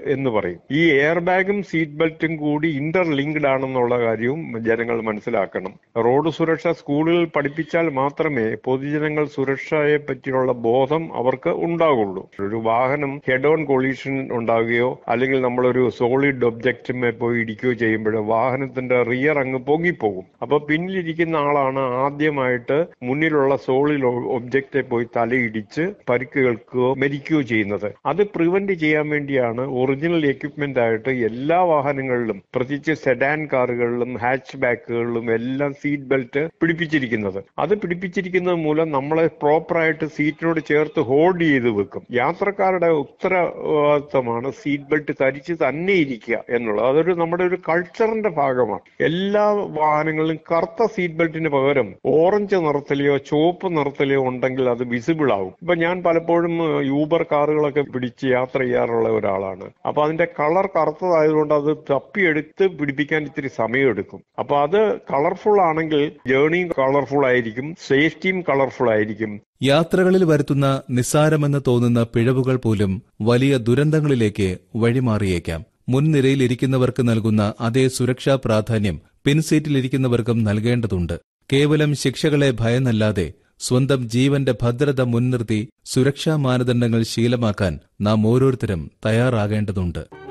എന്ന് പറയും ഈ എയർ ബാഗും സീറ്റ് ബെൽറ്റും കൂടി ഇന്റർ ലിങ്ക്ഡ് ആണെന്നുള്ള കാര്യവും ജനങ്ങൾ മനസ്സിലാക്കണം റോഡ് സുരക്ഷ സ്കൂളുകളിൽ പഠിപ്പിച്ചാൽ മാത്രമേ പൊതുജനങ്ങൾ സുരക്ഷയെ പറ്റിയുള്ള ബോധം അവർക്ക് ഉണ്ടാകുള്ളൂ ഒരു വാഹനം ഹെഡ് ഓൺ കൊളീഷൻ ഉണ്ടാവുകയോ അല്ലെങ്കിൽ നമ്മളൊരു സോളിഡ് ഒബ്ജക്റ്റിന്മേ പോയി ഇടിക്കുകയോ ചെയ്യുമ്പോൾ വാഹനത്തിന്റെ റിയർ അങ്ങ് പൊങ്ങിപ്പോകും അപ്പൊ പിന്നിലിരിക്കുന്ന ആളാണ് ആദ്യമായിട്ട് മുന്നിലുള്ള സോളിഡ് ഒബ്ജക്റ്റ് പോയി തലയിടിച്ച് പരിക്കുകൾക്കോ മരിക്കുകയോ ചെയ്യുന്നത് അത് പ്രിവെന്റ് ചെയ്യാൻ വേണ്ടിയാണ് ഒറിജിനൽ എക്യുപ്മെന്റ് ആയിട്ട് എല്ലാ വാഹനങ്ങളിലും പ്രത്യേകിച്ച് സെഡാൻ കാറുകളിലും ഹാച്ച് ബാക്കുകളിലും എല്ലാം സീറ്റ് ബെൽറ്റ് പിടിപ്പിച്ചിരിക്കുന്നത് അത് പിടിപ്പിച്ചിരിക്കുന്നത് മൂലം നമ്മളെ പ്രോപ്പറായിട്ട് സീറ്റിനോട് ചേർത്ത് ഹോൾഡ് ചെയ്ത് വെക്കും യാത്രക്കാരുടെ ഉത്തരവാദിത്തമാണ് സീറ്റ് ബെൽറ്റ് ധരിച്ച് തന്നെ ഇരിക്കുക എന്നുള്ളത് അതൊരു നമ്മുടെ ഒരു കൾച്ചറിന്റെ ഭാഗമാണ് എല്ലാ വാഹനങ്ങളിലും കറുത്ത സീറ്റ് ബെൽറ്റിന് പകരം ഓറഞ്ച് നിറത്തിലെയോ ചുവപ്പ് നിറത്തിലെയോ ഉണ്ടെങ്കിൽ അത് വിസിബിൾ ആവും ഇപ്പൊ ഞാൻ പലപ്പോഴും യൂബർ കാറുകളൊക്കെ പിടിച്ച് യാത്ര ചെയ്യാറുള്ള ഒരാളാണ് അപ്പൊ അതിന്റെ കളർ കറുത്തതായതുകൊണ്ട് അത് തപ്പിയെടുത്ത് പിടിപ്പിക്കാൻ ഇത്തിരി സമയമെടുക്കും അപ്പൊ അത് കളർഫുൾ ആണെങ്കിൽ ജേർണിയും കളർഫുൾ ആയിരിക്കും സേഫ്റ്റിയും കളർഫുൾ ആയിരിക്കും യാത്രകളിൽ വരുത്തുന്ന നിസ്സാരമെന്ന് തോന്നുന്ന പിഴവുകൾ പോലും വലിയ ദുരന്തങ്ങളിലേക്ക് വഴിമാറിയേക്കാം മുൻനിരയിൽ ഇരിക്കുന്നവർക്ക് നൽകുന്ന അതേ സുരക്ഷാ പ്രാധാന്യം പിൻസീറ്റിലിരിക്കുന്നവർക്കും നൽകേണ്ടതുണ്ട് കേവലം ശിക്ഷകളെ ഭയന്നല്ലാതെ സ്വന്തം ജീവന്റെ ഭദ്രത മുൻനിർത്തി സുരക്ഷാ മാനദണ്ഡങ്ങൾ ശീലമാക്കാൻ നാം ഓരോരുത്തരും തയ്യാറാകേണ്ടതുണ്ട്